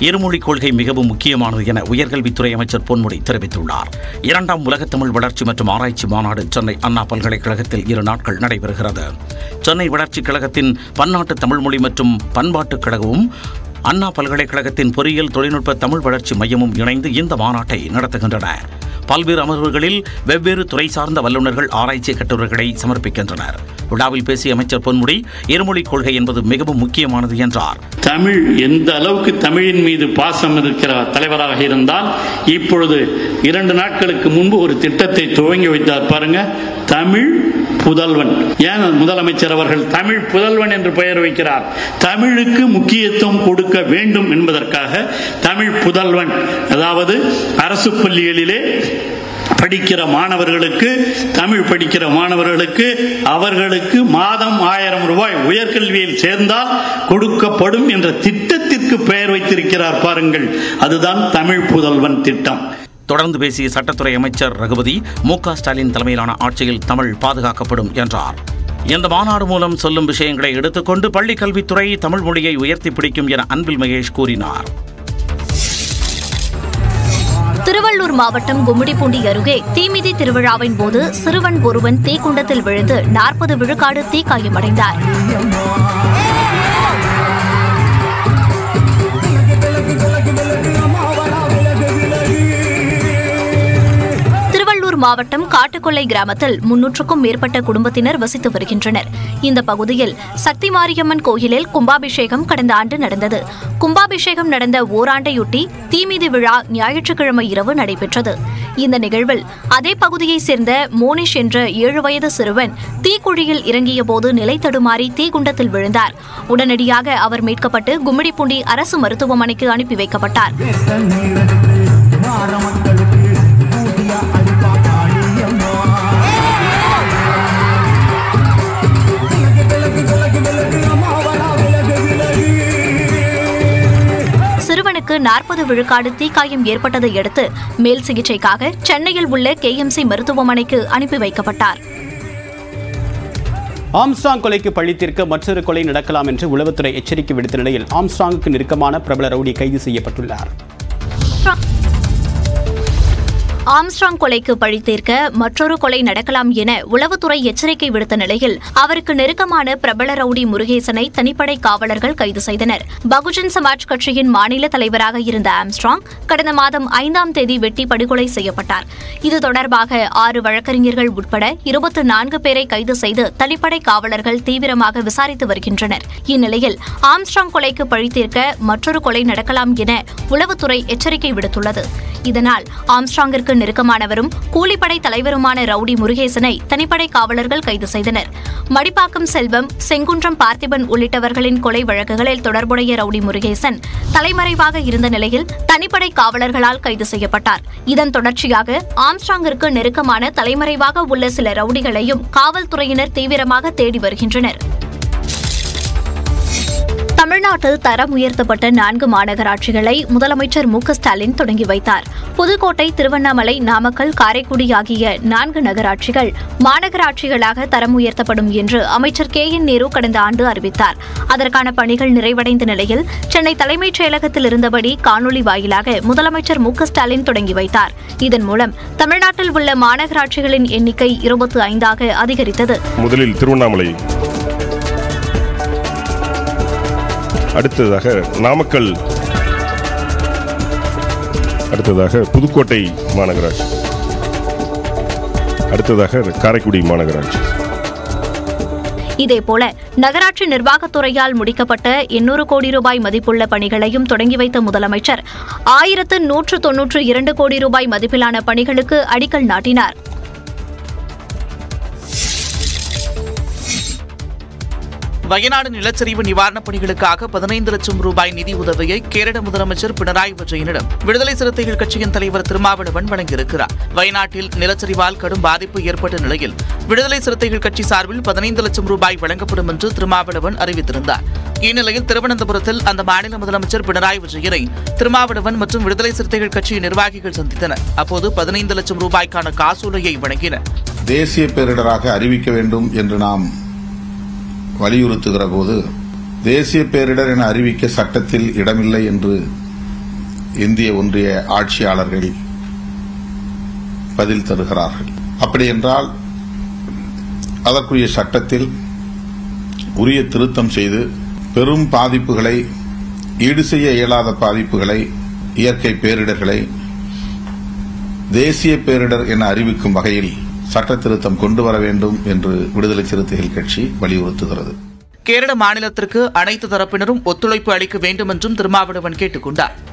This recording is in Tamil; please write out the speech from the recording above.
இருமொழிக் கொள்கை மிகவும் முக்கியமானது என உயர்கல்வித்துறை அமைச்சர் பொன்முடி தெரிவித்துள்ளார் இரண்டாம் உலகத் தமிழ் வளர்ச்சி மற்றும் ஆராய்ச்சி மாநாடு சென்னை அண்ணா பல்கலைக்கழகத்தில் இரு நாட்கள் நடைபெறுகிறது சென்னை வளர்ச்சிக் கழகத்தின் பன்னாட்டு தமிழ் மொழி மற்றும் பண்பாட்டுக் கழகமும் அண்ணா பல்கலைக்கழகத்தின் பொறியியல் தொழில்நுட்ப தமிழ் வளர்ச்சி மையமும் இணைந்து இந்த மாநாட்டை நடத்துகின்றன பல்வேறு அமர்வுகளில் வெவ்வேறு துறை சார்ந்த வல்லுநர்கள் ஆராய்ச்சி கட்டுரைகளை சமர்ப்பிக்கின்றனர் விழாவில் பேசிய அமைச்சர் பொன்முடி இருமொழிக் கொள்கை என்பது மிகவும் முக்கியமானது என்றார் தமிழ் எந்த அளவுக்கு தமிழின் மீது பாசம் இருக்கிற தலைவராக இருந்தால் இப்பொழுது இரண்டு நாட்களுக்கு முன்பு ஒரு திட்டத்தை துவங்கி வைத்தார் பாருங்க தமிழ் புதல்வன் ஏன் முதலமைச்சர் அவர்கள் தமிழ் புதல்வன் என்று பெயர் வைக்கிறார் தமிழுக்கு முக்கியத்துவம் கொடுக்க வேண்டும் என்பதற்காக தமிழ் புதல்வன் அதாவது அரசு பள்ளிகளிலே படிக்கிற மாணவர்களுக்கு தமிழ் படிக்கிற மாணவர்களுக்கு அவர்களுக்கு மாதம் ஆயிரம் ரூபாய் உயர்கல்வியில் சேர்ந்தால் கொடுக்கப்படும் என்ற திட்டத்திற்கு பெயர் வைத்திருக்கிறார் பாருங்கள் அதுதான் தமிழ் புதல்வன் திட்டம் தொடர்ந்து பேசிய சட்டத்துறை அமைச்சர் ரகுபதி மு க ஸ்டாலின் தலைமையிலான ஆட்சியில் தமிழ் பாதுகாக்கப்படும் என்றார் இந்த மாநாடு மூலம் சொல்லும் விஷயங்களை எடுத்துக்கொண்டு பள்ளிக் கல்வித்துறை தமிழ் மொழியை உயர்த்தி பிடிக்கும் என அன்பில் மகேஷ் கூறினார் திருவள்ளூர் மாவட்டம் கும்மிடிப்பூண்டி அருகே தீமிதி திருவிழாவின் போது சிறுவன் ஒருவன் தீக்குண்டத்தில் விழுந்து நாற்பது விழுக்காடு தீக்காயமடைந்தார் திருவள்ளூர் மாவட்டம் காட்டுக்கொல்லை கிராமத்தில் முன்னூற்றுக்கும் மேற்பட்ட குடும்பத்தினர் வசித்து வருகின்றனர் இந்த பகுதியில் சக்தி மாரியம்மன் கோயிலில் கும்பாபிஷேகம் கடந்த ஆண்டு நடந்தது கும்பாபிஷேகம் நடந்த ஓராண்டையொட்டி தீமிதி விழா ஞாயிற்றுக்கிழமை இரவு நடைபெற்றது இந்த நிகழ்வில் அதே பகுதியைச் சேர்ந்த மோனிஷ் என்ற ஏழு வயது சிறுவன் தீக்குழியில் இறங்கிய போது நிலை தடுமாறி தீக்குண்டத்தில் விழுந்தார் உடனடியாக அவர் மீட்கப்பட்டு கும்மிடிப்பூண்டி அரசு மருத்துவமனைக்கு அனுப்பி வைக்கப்பட்டார் சிறுவனுக்கு நாற்பது விழுக்காடு தீக்காயம் ஏற்பட்டதை அடுத்து மேல் சிகிச்சைக்காக சென்னையில் உள்ள கேஎம்சி மருத்துவமனைக்கு அனுப்பி வைக்கப்பட்டார் ஆம்ஸ்ட்ராங் கொலைக்கு பழி தீர்க்க மற்றொரு கொலை நடக்கலாம் என்று உளவுத்துறை எச்சரிக்கை விடுத்த நிலையில் ஆம்ஸ்ட்ராங்குக்கு நெருக்கமான பிரபல ரவுடி கைது செய்யப்பட்டுள்ளார் ஆம்ஸ்ட்ராங் கொலைக்கு பழி தீர்க்க மற்றொரு கொலை நடக்கலாம் என உளவுத்துறை எச்சரிக்கை விடுத்த நிலையில் அவருக்கு நெருக்கமான பிரபல ரவுடி முருகேசனை தனிப்படை காவலர்கள் கைது செய்தனர் பகுஜன் சமாஜ் கட்சியின் மாநில தலைவராக இருந்த ஆம்ஸ்ட்ராங் கடந்த மாதம் ஐந்தாம் தேதி வெட்டி படுகொலை செய்யப்பட்டார் இது தொடர்பாக ஆறு வழக்கறிஞர்கள் உட்பட இருபத்தி நான்கு பேரை கைது செய்து தனிப்படை காவலர்கள் தீவிரமாக விசாரித்து வருகின்றனர் இந்நிலையில் ஆம்ஸ்ட்ராங் கொலைக்கு பழி தீர்க்க மற்றொரு கொலை நடக்கலாம் என உளவுத்துறை எச்சரிக்கை விடுத்துள்ளது இதனால் ஆம்ஸ்ட்ராங்கிற்கு நெருக்கமானவரும் கூலிப்படை தலைவருமான ரவுடி முருகேசனை தனிப்படை காவலர்கள் கைது செய்தனர் மடிப்பாக்கம் செல்வம் செங்குன்றம் பார்த்திபன் உள்ளிட்டவர்களின் கொலை வழக்குகளில் தொடர்புடைய ரவுடி முருகேசன் தலைமறைவாக இருந்த நிலையில் தனிப்படை காவலர்களால் கைது செய்யப்பட்டார் இதன் தொடர்ச்சியாக ஆம்ஸ்ட்ராங்கிற்கு நெருக்கமான தலைமறைவாக உள்ள சில ரவுடிகளையும் காவல்துறையினர் தீவிரமாக தேடி வருகின்றனர் தமிழ்நாட்டில் தரம் உயர்த்தப்பட்ட நான்கு மாநகராட்சிகளை முதலமைச்சர் மு க ஸ்டாலின் தொடங்கி வைத்தார் புதுக்கோட்டை திருவண்ணாமலை நாமக்கல் காரைக்குடி ஆகிய நான்கு நகராட்சிகள் மாநகராட்சிகளாக தரம் உயர்த்தப்படும் என்று அமைச்சர் கே என் நேரு கடந்த ஆண்டு அறிவித்தார் அதற்கான பணிகள் நிறைவடைந்த நிலையில் சென்னை தலைமைச் செயலகத்தில் இருந்தபடி காணொலி வாயிலாக முதலமைச்சர் மு க ஸ்டாலின் தொடங்கி வைத்தார் இதன் மூலம் தமிழ்நாட்டில் உள்ள மாநகராட்சிகளின் எண்ணிக்கை இருபத்தி ஐந்தாக அதிகரித்தது முதலில் திருவண்ணாமலை அடுத்ததாக நாமக்கல் அடுத்ததாக புதுக்கோட்டை மாநகராட்சி அடுத்ததாக காரைக்குடி மாநகராட்சி இதேபோல நகராட்சி நிர்வாகத்துறையால் முடிக்கப்பட்ட எண்ணூறு கோடி ரூபாய் மதிப்புள்ள பணிகளையும் தொடங்கி வைத்த முதலமைச்சர் ஆயிரத்து நூற்று தொன்னூற்று இரண்டு கோடி ரூபாய் மதிப்பிலான பணிகளுக்கு அடிக்கல் நாட்டினார் வயநாடு நிலச்சரிவு நிவாரணப் பணிகளுக்காக பதினைந்து லட்சம் ரூபாய் நிதி உதவியை கேரள முதலமைச்சர் பினராயி விஜயனிடம் விடுதலை சிறுத்தைகள் கட்சியின் தலைவர் திருமாவளவன் வழங்கியிருக்கிறார் வயநாட்டில் நிலச்சரிவால் கடும் பாதிப்பு ஏற்பட்ட நிலையில் விடுதலை சிறுத்தைகள் கட்சி சார்பில் பதினைந்து லட்சம் ரூபாய் வழங்கப்படும் என்று திருமாவளவன் அறிவித்திருந்தார் இந்நிலையில் திருவனந்தபுரத்தில் அந்த மாநில முதலமைச்சர் பினராயி விஜயனை திருமாவளவன் மற்றும் விடுதலை சிறுத்தைகள் கட்சி நிர்வாகிகள் சந்தித்தனர் அப்போது பதினைந்து லட்சம் ரூபாய்க்கான காசோலையை வழங்கினர் தேசிய பேரிடராக அறிவிக்க வேண்டும் என்று நாம் வலியுறுத்துகிற போது தேசிய பேரிடர் என அறிவிக்க சட்டத்தில் இடமில்லை என்று இந்திய ஒன்றிய ஆட்சியாளர்கள் பதில் தருகிறார்கள் அப்படி என்றால் அதற்குரிய சட்டத்தில் உரிய திருத்தம் செய்து பெரும் பாதிப்புகளை ஈடு செய்ய இயலாத பாதிப்புகளை இயற்கை பேரிடர்களை தேசிய பேரிடர் என அறிவிக்கும் வகையில் சட்ட திருத்தம் கொண்டு வர வேண்டும் என்று விடுதலை சிறுத்தைகள் கட்சி வலியுறுத்துகிறது கேரள மாநிலத்திற்கு அனைத்து தரப்பினரும் ஒத்துழைப்பு அளிக்க வேண்டும் என்றும் திருமாவளவன் கேட்டுக் கொண்டார்